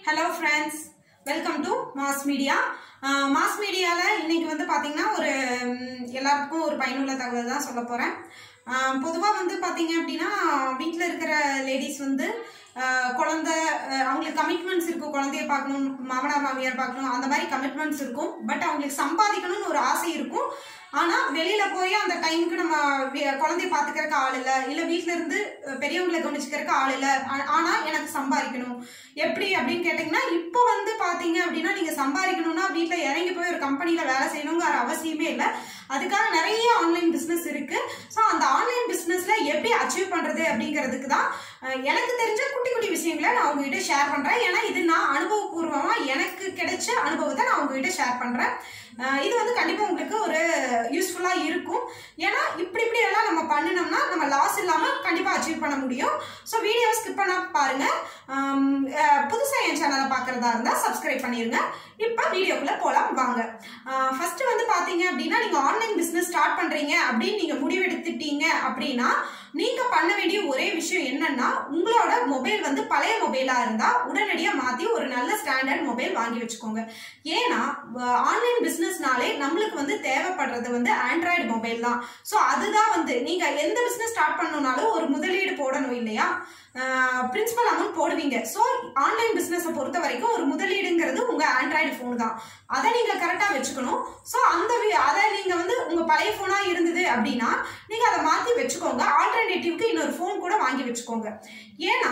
hello friends welcome to Mass Media Mass மீடியாவில் இன்னைக்கு வந்து பார்த்தீங்கன்னா ஒரு ம், எல்லாருக்கும் ஒரு பயனுள்ள தகவல் தான் சொல்ல போகிறேன் பொதுவாக வந்து பார்த்தீங்க அப்படின்னா வீட்டில் இருக்கிற லேடிஸ் வந்து ஆஹ், குழந்தை ஆஹ், அவங்களுக்கு கமிட்மெண்ட்ஸ் இருக்கும் குழந்தைய பார்க்கணும் மாமனார் மாமியார் பார்க்கணும் அந்த மாதிரி கமிட்மெண்ட்ஸ் இருக்கும் பட் அவங்களுக்கு சம்பாதிக்கணும்னு ஒரு ஆசை இருக்கும் ஆனா வெளியில போய் அந்த டைமுக்கு நம்ம வி- குழந்தைய பாத்துக்கறதுக்கு ஆள் இல்ல இல்ல வீட்ல இருந்து அஹ், பெரியவங்களை கவனிச்சுக்கிறதுக்கு ஆள் இல்ல ஆ- ஆனா எனக்கு சம்பாதிக்கணும் எப்படி அப்படின்னு கேட்டீங்கன்னா இப்போ வந்து பாத்தீங்க அப்படின்னா நீங்க சம்பாதிக்கணும்னா வீட்ல இறங்கி போய் ஒரு கம்பெனில வேலை செய்யணுங்கிற அவசியமே இல்லை அதுக்காக நிறைய ஆன்லைன் பிசினஸ் இருக்கு ஸோ அந்த ஆன்லைன் பிசினஸ்ல எப்படி அச்சீவ் பண்றது அப்படிங்கிறதுக்கு தான் அஹ், எனக்கு தெரிஞ்ச குட்டி குட்டி விஷயங்களை நான் உங்ககிட்ட ஷேர் பண்றேன் ஏன்னா இது நான் அனுபவபூர்வமா எனக்கு கிடைச்ச அனுபவத்தை நான் உங்ககிட்ட ஷேர் பண்றேன் அஹ், இது வந்து கண்டிப்பா உங்களுக்கு ஒரு யூஸ்ஃபுல்லா இருக்கும் ஏன்னா இப்படி இப்படி எல்லாம் நம்ம பண்ணினோம்னா நம்ம லாஸ் இல்லாம கண்டிப்பா அச்சீவ் பண்ண முடியும் ஸோ வீடியோ ஸ்கிப் பண்ண பாருங்க ஆம், அஹ், புதுசா என் சேனலை பார்க்கறதா இருந்தா சப்ஸ்கிரைப் பண்ணிருங்க இப்போ வீடியோக்குள்ள போலாம் வாங்க ஃபர்ஸ்ட் வந்து பாத்தீங்க அப்படின்னா நீங்க ஆன்லைன் பிசினஸ் ஸ்டார்ட் பண்றீங்க அப்படின்னு நீங்க முடிவெடுத்துட்டீங்க அப்படின்னா நீங்க பண்ண வேண்டிய ஒரே விஷயம் என்னன்னா உங்களோட மொபைல் வந்து பழைய மொபைலா இருந்தா உடனடியா மாத்தி ஒரு நல்ல ஸ்டாண்டர்ட் மொபைல் வாங்கி வச்சுக்கோங்க ஏன்னா ஆன்லைன் பிசினஸ்னாலே நம்மளுக்கு வந்து தேவைப்படுறது வந்து ஆண்ட்ராய்டு மொபைல் தான் ஸோ அதுதான் வந்து நீங்க எந்த பிசினஸ் ஸ்டார்ட் பண்ணணும்னாலும் ஒரு முதலீடு போடணும் இல்லையா பிரின்சிபல் அமௌண்ட் போடுவீங்க ஸோ ஆன்லைன் பிசினஸை பொறுத்த வரைக்கும் ஒரு முதலீடுங்கிறது உங்க ஆண்ட்ராய்டு ஃபோன் தான் அதை நீங்க கரெக்டா வச்சுக்கணும் ஸோ அந்த வி- அதை நீங்க வந்து உங்க பழைய போனா இருந்தது அப்படின்னா நீங்க அதை மாத்தி வச்சுக்கோங்க ஆல்டர்னேட்டிவ்க்கு இன்னொரு ஃபோன் கூட வாங்கி வச்சுக்கோங்க ஏன்னா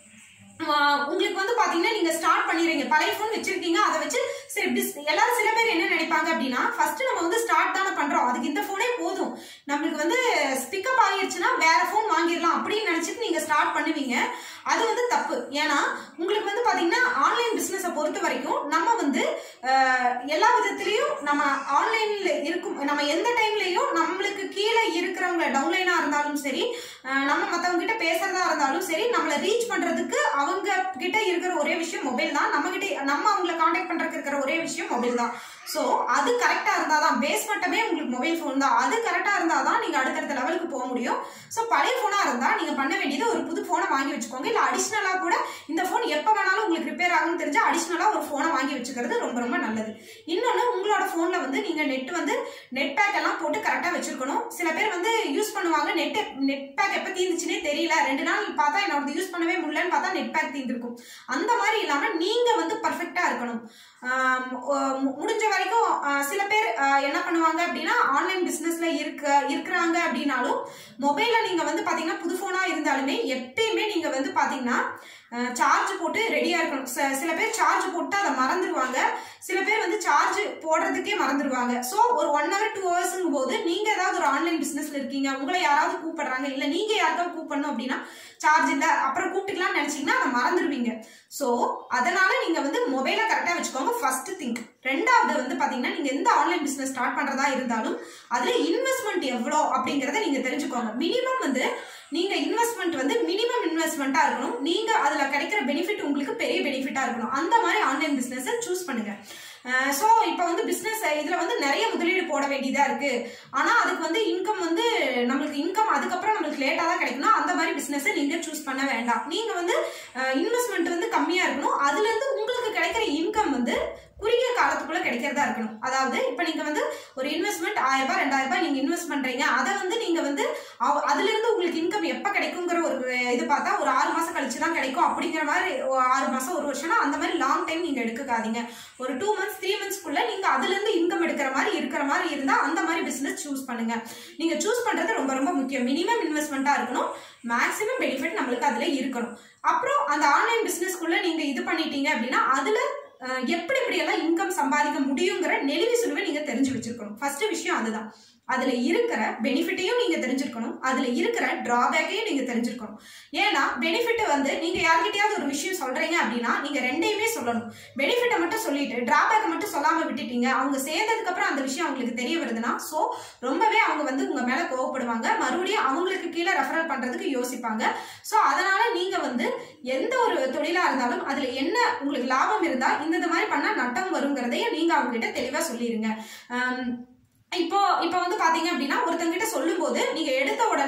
ஆஹ் உங்களுக்கு வந்து பாத்தீங்கன்னா நீங்க ஸ்டார்ட் பண்ணிடுறீங்க பழைய ஃபோன் வச்சிருக்கீங்க அதை வச்சு சரி பிஸ் எல்லாரும் சில பேர் என்ன நினைப்பாங்க அப்படின்னா ஃபர்ஸ்ட் நம்ம வந்து ஸ்டார்ட் தானே பண்றோம் அதுக்கு இந்த ஃபோனே போதும் நம்மளுக்கு வந்து பிக்கப் ஆகிருச்சுன்னா வேற ஃபோன் வாங்கிடலாம் அப்படின்னு நினைச்சிட்டு நீங்க ஸ்டார்ட் பண்ணுவீங்க அது வந்து தப்பு ஏன்னா உங்களுக்கு வந்து பாத்தீங்கன்னா ஆன்லைன் பிசினஸை பொறுத்த வரைக்கும் நம்ம வந்து ஆஹ், எல்லா விதத்திலையும் நம்ம ஆன்லைன்ல இருக்கும் நம்ம எந்த டைம்லயும் நம்மளுக்கு கீழே இருக்கிறவங்க டவுன்லைனா இருந்தாலும் சரி ஆஹ், நம்ம மத்தவங்க கிட்ட பேசுறதா இருந்தாலும் சரி நம்மளை ரீச் பண்றதுக்கு அவங்க கிட்ட இருக்கிற ஒரே விஷயம் மொபைல் தான் நம்ம கிட்ட நம்ம அவங்கள காண்டாக்ட் பண்றதுக்கு இருக்கிற ஒரே விஷயம் மொபைல் தான் ஸோ அது கரெக்டா இருந்தாதான் பேஸ் மட்டமே உங்களுக்கு மொபைல் ஃபோன் தான் அது கரெக்டா இருந்தாதான் நீங்க அடுத்தடுத்த லெவலுக்கு போக முடியும் ஸோ பழைய ஃபோனா இருந்தா நீங்க பண்ண வேண்டியது ஒரு புது ஃபோனை வாங்கி வச்சுக்கோங்க இல்ல அடிஷ்னலா கூட இந்த ஃபோன் எப்ப வேணாலும் உங்களுக்கு ரிப்பேர் ஆகும்னு தெரிஞ்சா அடிஷ்னலா ஒரு ஃபோனை வாங்கி வச்சுக்கிறது ரொம்ப ரொம்ப நல்லது இன்னொன்னு உங்களோட ஃபோன்ல வந்து நீங்க நெட் வந்து நெட் பேக் எல்லாம் போட்டு கரெக்டா வச்சிருக்கணும் சில பேர் வந்து யூஸ் பண்ணுவாங்க நெட் நெட் பேக் எப்ப தீர்ந்துச்சுனே தெரியல ரெண்டு நாள் பார்த்தா என்னோட யூஸ் பண்ணவே முடியலன்னு பார்த்தா நெட் பேக் தீர்ந்திருக்கும் அந்த மாதிரி இல்லாம நீங்க வந்து பர்ஃபெக்டா இருக்கணும் ஆம், ஒ- மு- முடிஞ்ச வரைக்கும் ஆ, சில பேர் ஆ, என்ன பண்ணுவாங்க அப்படின்னா ஆன்லைன் பிசினஸ்ல இருக்க இருக்கிறாங்க அப்படின்னாலும் மொபைல்ல நீங்க வந்து பாத்தீங்கன்னா புது போனா இருந்தாலுமே எப்பயுமே நீங்க வந்து பாத்தீங்கன்னா சார்ஜ் போட்டு ரெடியா இருக்கணும் ச- சில பேர் சார்ஜ் போட்டு அதை மறந்துடுவாங்க சில பேர் வந்து சார்ஜ் போடுறதுக்கே மறந்துடுவாங்க ஸோ ஒரு ஒன் ஹவர் டூ ஹவர்ஸுங்கும் போது நீங்க ஏதாவது ஒரு ஆன்லைன் பிசினஸ்ல இருக்கீங்க உங்களை யாராவது கூப்பிடுறாங்க இல்ல நீங்க யாருக்காவது கூப்பிடணும் அப்படின்னா சார்ஜ் இல்ல அப்புறம் கூப்பிட்டுக்கலாம்னு நினைச்சீங்கன்னா அதை மறந்துடுவீங்க ஸோ அதனால நீங்க வந்து மொபைலை கரெக்டா வச்சுக்கோங்க ஃபர்ஸ்ட் திங்க் ரெண்டாவது வந்து பாத்தீங்கன்னா நீங்க எந்த ஆன்லைன் பிசினஸ் ஸ்டார்ட் பண்றதா இருந்தாலும் அதுல இன்வெஸ்ட்மெண்ட் எவ்வளோ அப்படிங்கறத நீங்க தெரிஞ்சுக்கோங்க மினிமம் வந்து நீங்க இன்வெஸ்ட்மெண்ட் வந்து மினிமம் இன்வெஸ்ட்மெண்ட்டா இருக்கணும் நீங்க அதுல கிடைக்கிற பெனிஃபிட் உங்களுக்கு பெரிய பெனிஃபிட்டா இருக்கணும் அந்த மாதிரி ஆன்லைன் பிசினஸ் சூஸ் பண்ணுங்க ஸோ இப்போ வந்து பிஸ்னஸ் இதில் வந்து நிறைய முதலீடு போட வேண்டியதாக இருக்கு ஆனால் அதுக்கு வந்து இன்கம் வந்து நம்மளுக்கு இன்கம் அதுக்கப்புறம் நம்மளுக்கு லேட்டாக தான் கிடைக்கணும் அந்த மாதிரி பிஸ்னஸை நீங்கள் சூஸ் பண்ண வேண்டாம் நீங்கள் வந்து இன்வெஸ்ட்மெண்ட் வந்து கம்மியாக இருக்கணும் அதுலேருந்து உங்களுக்கு கிடைக்கிற இன்கம் வந்து குறுகிய காலத்துக்குள்ள கிடைக்கிறதா இருக்கணும் அதாவது இப்போ நீங்க வந்து ஒரு இன்வெஸ்ட்மெண்ட் ஆயிரம் ரூபாய் ரெண்டாயிரம் ரூபாய் நீங்க இன்வெஸ்ட் பண்றீங்க அதை வந்து நீங்க வந்து அவ- அதுல இருந்து உங்களுக்கு இன்கம் எப்ப கிடைக்குங்கிற ஒரு இது பார்த்தா ஒரு ஆறு மாசம் கழிச்சு தான் கிடைக்கும் அப்படிங்கிற மாதிரி ஒரு ஆறு மாசம் ஒரு வருஷம்னா அந்த மாதிரி லாங் டைம் நீங்க எடுக்காதீங்க ஒரு டூ மந்த்ஸ் த்ரீ மந்த்ஸ்க்குள்ள நீங்க அதுல இருந்து இன்கம் எடுக்கிற மாதிரி இருக்கிற மாதிரி இருந்தா அந்த மாதிரி பிசினஸ் சூஸ் பண்ணுங்க நீங்க சூஸ் பண்றது ரொம்ப ரொம்ப முக்கியம் மினிமம் இன்வெஸ்ட்மெண்ட்டா இருக்கணும் மேக்ஸிமம் பெனிஃபிட் நம்மளுக்கு அதுல இருக்கணும் அப்புறம் அந்த ஆன்லைன் பிசினஸ்க்குள்ள நீங்க இது பண்ணிட்டீங்க அப்படின்னா அதுல அஹ், எப்படி எப்படி எல்லாம் இன்கம் சம்பாதிக்க முடியுங்கிற நெளிவு சுழுவை நீங்க தெரிஞ்சு வச்சிருக்கணும் ஃபர்ஸ்ட் விஷயம் அதுதான் அதுல இருக்கிற பெனிஃபிட்டையும் நீங்க தெரிஞ்சிருக்கணும் அதுல இருக்கிற டிராபேக்கையும் நீங்க தெரிஞ்சிருக்கணும் ஏன்னா பெனிஃபிட் வந்து நீங்க யார்கிட்டயாவது ஒரு விஷயம் சொல்றீங்க அப்படின்னா நீங்க ரெண்டையுமே சொல்லணும் பெனிஃபிட்டை மட்டும் சொல்லிட்டு டிராபேக்கை மட்டும் சொல்லாம விட்டுட்டீங்க அவங்க சேர்ந்ததுக்கு அப்புறம் அந்த விஷயம் அவங்களுக்கு தெரிய வருதுன்னா சோ ரொம்பவே அவங்க வந்து உங்க மேல கோவப்படுவாங்க மறுபடியும் அவங்களுக்கு கீழே ரெஃபரல் பண்றதுக்கு யோசிப்பாங்க சோ அதனால நீங்க வந்து எந்த ஒரு தொழிலா இருந்தாலும் அதுல என்ன உங்களுக்கு லாபம் இருந்தா இந்த மாதிரி பண்ணா நட்டம் வருங்கிறதையும் நீங்க அவங்க கிட்ட தெளிவா சொல்லிருங்க ஆம், இப்போ இப்போ வந்து பாத்தீங்க அப்படின்னா ஒருத்தங்க கிட்ட சொல்லும் போது நீங்க எடுத்த உடனே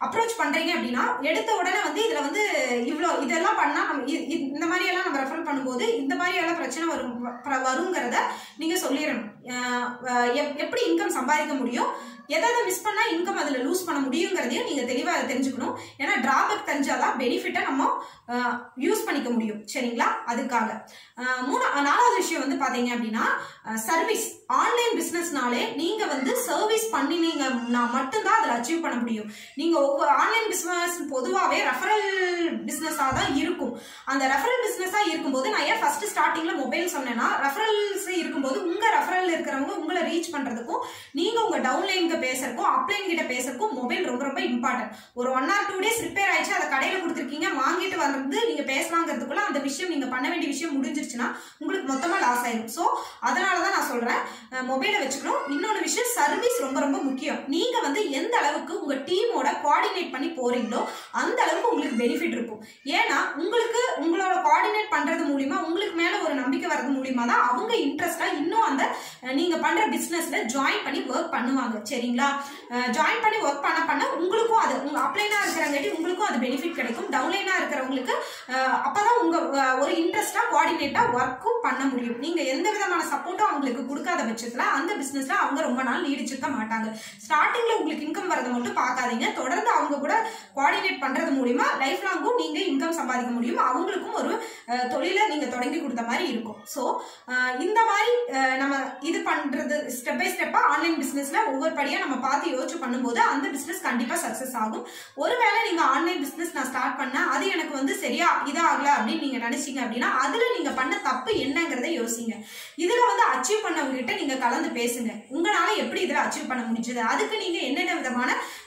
அப்ரோச் பண்றீங்க அப்படின்னா எடுத்த உடனே வந்து இதுல வந்து இவ்வளோ இதெல்லாம் பண்ணா நம்ம இ- இ- இந்த மாதிரி எல்லாம் நம்ம ரெஃபர் பண்ணும்போது இந்த மாதிரி எல்லாம் பிரச்சனை வரும் வ- வருங்கிறத நீங்க சொல்லிடணும் அஹ் அஹ் எப்- எப்படி இன்கம் சம்பாதிக்க முடியும் எதை எதை மிஸ் பண்ணா இன்கம் அதுல லூஸ் பண்ண முடியுங்கிறதையும் நீங்க தெளிவா தெரிஞ்சுக்கணும் ஏன்னா டிராபேக் தெரிஞ்சாதான் பெனிஃபிட்டை நம்ம யூஸ் பண்ணிக்க முடியும் சரிங்களா அதுக்காக அஹ் மூணா நாலாவது விஷயம் வந்து பாத்தீங்க அப்படின்னா சர்வீஸ் ஆன்லைன் பிசினஸ்னாலே நீங்க வந்து சர்வீஸ் பண்ணினீங்கன்னா மட்டும்தான் அதில் அச்சீவ் பண்ண முடியும் நீங்க ஒவ்வொரு ஆன்லைன் பிசினஸ் பொதுவாகவே ரெஃபரல் பிசினஸாக தான் இருக்கும் அந்த ரெஃபரல் பிசினஸாக இருக்கும்போது நான் ஏன் ஃபர்ஸ்ட் ஸ்டார்டிங்ல மொபைல் சொன்னேன்னா ரெஃபரல்ஸ் இருக்கும்போது உங்க ரெஃபரல் இருக்கிறவங்க உங்களை ரீச் பண்றதுக்கும் நீங்க உங்க டவுன்லைனுக்கு பேசுறதுக்கும் அப்ளைன் கிட்ட பேசுறதுக்கும் மொபைல் ரொம்ப ரொம்ப இம்பார்ட்டன்ட் ஒரு one or two days repair ஆயிடுச்சு அதை கடையில கொடுத்துருக்கீங்க வாங்கிட்டு வந்து நீங்க பேசலாங்கிறதுக்குள்ள அந்த விஷயம் நீங்க பண்ண வேண்டிய விஷயம் முடிஞ்சிருச்சுன்னா உங்களுக்கு மொத்தமா லாஸ் ஆயிடும் ஸோ அதனால தான் நான் சொல்றேன் மொபைலை வச்சுக்கணும் இன்னொரு விஷயம் சர்வீஸ் ரொம்ப ரொம்ப முக்கியம் நீங்க வந்து எந்த அளவுக்கு உங்க டீமோட கோஆர்டினேட் பண்ணி போறீங்களோ அந்த அளவுக்கு உங்களுக்கு பெனிஃபிட் இருக்கும் ஏன்னா உங்களுக்கு உங்களோட கோஆர்டினேட் பண்றது மூலியமா உங்களுக்கு மேல ஒரு நம்பிக்கை வர்றது மூலியமா தான் அவங்க இன்ட்ரெஸ்டா இன்னும் அந்த அஹ், நீங்க பண்ற பிசினஸ்ல ஜாயின் பண்ணி ஒர்க் பண்ணுவாங்க சரிங்களா ஜாயின் பண்ணி ஒர்க் பண்ண பண்ண உங்களுக்கும் அது உங்க அப்ளைனா இருக்கிறங்காட்டி உங்களுக்கும் அது பெனிஃபிட் கிடைக்கும் டவுன்லைனா இருக்கிறவங்களுக்கு அஹ், அப்பதான் உங்க அஹ், ஒரு இன்ட்ரெஸ்டா கோஆர்டினேட்டா ஒர்க்கும் பண்ண முடியும் நீங்க எந்த விதமான சப்போர்ட்டும் அவங்களுக்கு கொடுக்காத பட்சத்துல அந்த பிசினஸ்ல அவங்க ரொம்ப நாள் நீடிச்சிருக்க மாட்டாங்க ஸ்டார்டிங்ல உங்களுக்கு இன்கம் வரதை மட்டும் பார்க்காதீங்க தொடர்ந்து அவங்க கூட கோஆர்டினேட் பண்றது மூலியமா லைஃப் லாங்கும் நீங்க இன்கம் சம்பாதிக்க முடியும் அவங்களுக்கும் ஒரு அஹ், தொழிலை நீங்க தொடங்கி கொடுத்த மாதிரி இருக்கும் ஸோ இந்த மாதிரி அஹ், நம்ம இது பண்றது ஸ்டெப் பை ஸ்டெப்பா ஆன்லைன் பிசினஸ்ல ஒவ்வொரு படியா நம்ம பார்த்து யோசிச்சு பண்ணும்போது அந்த பிசினஸ் கண்டிப்பா சக்சஸ் ஆகும் ஒருவேளை நீங்க ஆன்லைன் பிசினஸ் நான் ஸ்டார்ட் பண்ணேன் அது எனக்கு வந்து சரியா இதாகல அப்படின்னு நீங்க நினைச்சீங்க அப்படின்னா அதுல நீங்க பண்ண தப்பு என்னங்கிறத யோசிங்க இதுல வந்து அச்சீவ் பண்ணவங்க கிட்ட நீங்க கலந்து பேசுங்க உங்களால எப்படி இதுல அச்சீவ் பண்ண முடிஞ்சது அதுக்கு நீங்க என்னென்ன விதமான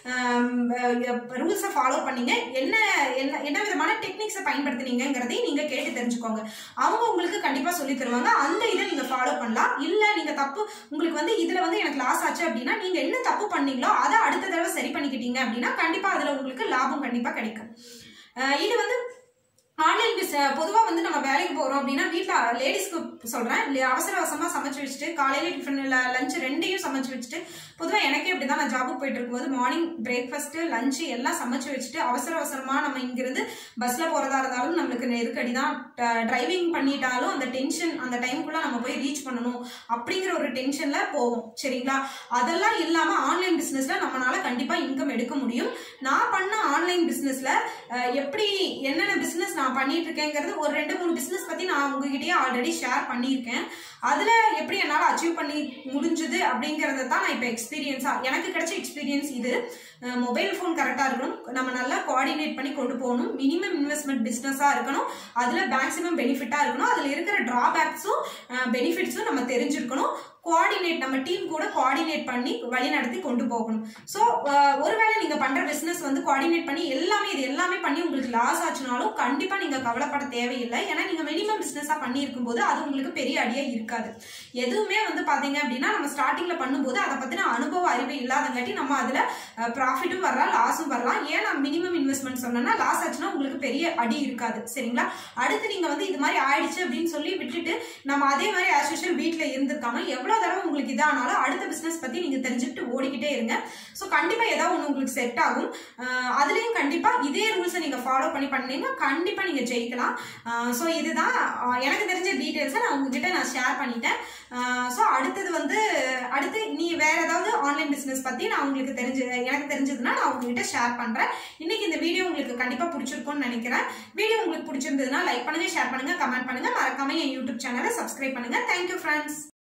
ரூல்ஸை ஃபாலோ பண்ணீங்க என்ன என்ன என்ன விதமான டெக்னிக்ஸை பயன்படுத்துனீங்கிறதையும் நீங்க கேட்டு தெரிஞ்சுக்கோங்க அவங்க உங்களுக்கு கண்டிப்பா சொல்லி தருவாங்க அந்த இதை நீங்க ஃபாலோ பண்ணலாம் இல்ல நீங்க தப்பு உங்களுக்கு வந்து இதுல வந்து எனக்கு லாஸ் ஆச்சு அப்படின்னா நீங்க என்ன தப்பு பண்ணீங்களோ அதை அடுத்த தடவை சரி பண்ணிக்கிட்டீங்க அப்படின்னா கண்டிப்பா அதுல உங்களுக்கு லாபம் கண்டிப்பா கிடைக்கும் அஹ் இது வந்து ஆன்லைன் பிஸ் பொதுவாக வந்து நம்ம வேலைக்கு போகிறோம் அப்படின்னா வீட்டில் லேடிஸ்க்கு சொல்கிறேன் அவசர அவசரமாக சமைச்சு வச்சுட்டு காலையில் டிஃபன் லஞ்ச் ரெண்டையும் சமைச்சு வச்சுட்டு பொதுவாக எனக்கே இப்படி தான் நான் ஜாபுக்கு போயிட்டு இருக்கும்போது மார்னிங் பிரேக்ஃபாஸ்ட்டு லஞ்சு எல்லாம் சமைச்சு வச்சுட்டு அவசர அவசரமாக நம்ம இங்கிருந்து பஸ்ஸில் போகிறதா இருந்தாலும் நம்மளுக்கு நெருக்கடி தான் டிரைவிங் பண்ணிட்டாலும் அந்த டென்ஷன் அந்த டைமுக்குள்ளே நம்ம போய் ரீச் பண்ணணும் அப்படிங்கிற ஒரு டென்ஷனில் போவோம் சரிங்களா அதெல்லாம் இல்லாமல் ஆன்லைன் பிஸ்னஸில் நம்மளால கண்டிப்பாக இன்கம் எடுக்க முடியும் நான் பண்ண ஆன்லைன் பிஸ்னஸில் எப்படி என்னென்ன பிஸ்னஸ் நான் பண்ணிட்டு இருக்கேங்கிறது ஒரு ரெண்டு மூணு பிஸ்னஸ் பற்றி நான் உங்ககிட்டயே ஆல்ரெடி ஷேர் பண்ணியிருக்கேன் அதில் எப்படி என்னால் அச்சீவ் பண்ணி முடிஞ்சுது அப்படிங்கிறத தான் நான் இப்போ எக்ஸ்பீரியன்ஸாக எனக்கு கிடைச்ச எக்ஸ்பீரியன்ஸ் இது மொபைல் ஃபோன் கரெக்டாக இருக்கணும் நம்ம நல்லா கோஆர்டினேட் பண்ணி கொண்டு போகணும் மினிமம் இன்வெஸ்ட்மெண்ட் பிஸ்னஸாக இருக்கணும் அதில் மேக்ஸிமம் பெனிஃபிட்டாக இருக்கணும் அதில் இருக்கிற ட்ராபேக்ஸும் பெனிஃபிட்ஸும் நம்ம தெரிஞ்சிருக்கணும் கோஆர்டினேட் நம்ம டீம் கூட கோஆர்டினேட் பண்ணி வழி நடத்தி கொண்டு போகணும் ஸோ ஒருவேளை நீங்கள் பண்ணுற பிஸ்னஸ் வந்து கோஆர்டினேட் பண்ணி எல்லாமே இது எல்லாமே பண்ணி உங்களுக்கு லாஸ் ஆச்சுனாலும் கண்டிப்பாக நீங்கள் கவலைப்பட தேவையில்லை ஏன்னா நீங்கள் மினிமம் பிஸ்னஸாக பண்ணியிருக்கும் போது அது உங்களுக்கு பெரிய அடியாக இருக்காது எதுவுமே வந்து பார்த்தீங்க அப்படின்னா நம்ம ஸ்டார்டிங்கில் பண்ணும்போது அதை பற்றின அனுபவ அறிவு இல்லாதங்காட்டி நம்ம அதில் ப்ராஃபிட்டும் வரலாம் லாஸும் வரலாம் ஏன் நான் மினிமம் இன்வெஸ்ட்மெண்ட் சொன்னேன்னா லாஸ் ஆச்சுன்னா உங்களுக்கு பெரிய அடி இருக்காது சரிங்களா அடுத்து நீங்கள் வந்து இது மாதிரி ஆயிடுச்சு அப்படின்னு சொல்லி விட்டுட்டு நம்ம அதே மாதிரி ஆஸ் யூஷுவல் வீட்டில் இருந்திருக்காம எவ்வளோ தடவை உங்களுக்கு இதானாலும் அடுத்த பிஸ்னஸ் பற்றி நீங்கள் தெரிஞ்சுக்கிட்டு ஓடிக்கிட்டே இருங்க ஸோ கண்டிப்பாக ஏதாவது ஒன்று உங்களுக்கு செட் ஆகும் அஹ் அதுலேயும் கண்டிப்பாக இதே ரூல்ஸை நீங்கள் ஃபாலோ பண்ணி பண்ணீங்கன்னா கண்டிப்பாக நீங்கள் ஜெயிக்கலாம் ஸோ இதுதான் அஹ் எனக்கு தெரிஞ்ச டீட்டெயில்ஸை நான் உங்ககிட்ட நான் ஷேர் பண்ணிட்டேன் ஸோ அடுத்தது வந்து அடுத்து நீ வேற ஏதாவது ஆன்லைன் பிஸ்னஸ் பற்றி நான் உங்களுக்கு தெரிஞ்சு எனக்கு தெரிஞ்சதுன்னா நான் உங்ககிட்ட ஷேர் பண்ணுறேன் இன்னைக்கு இந்த வீடியோ உங்களுக்கு கண்டிப்பாக பிடிச்சிருக்கும்னு நினைக்கிறேன் வீடியோ உங்களுக்கு பிடிச்சிருந்ததுன்னா லைக் பண்ணுங்க ஷேர் பண்ணுங்க கமெண்ட் பண்ணுங்க மறக்காம என் யூடியூப் சேனலை சப்ஸ்கிரைப் பண்ணுங்க தேங்க்யூ ஃப்ரெண்ட்ஸ்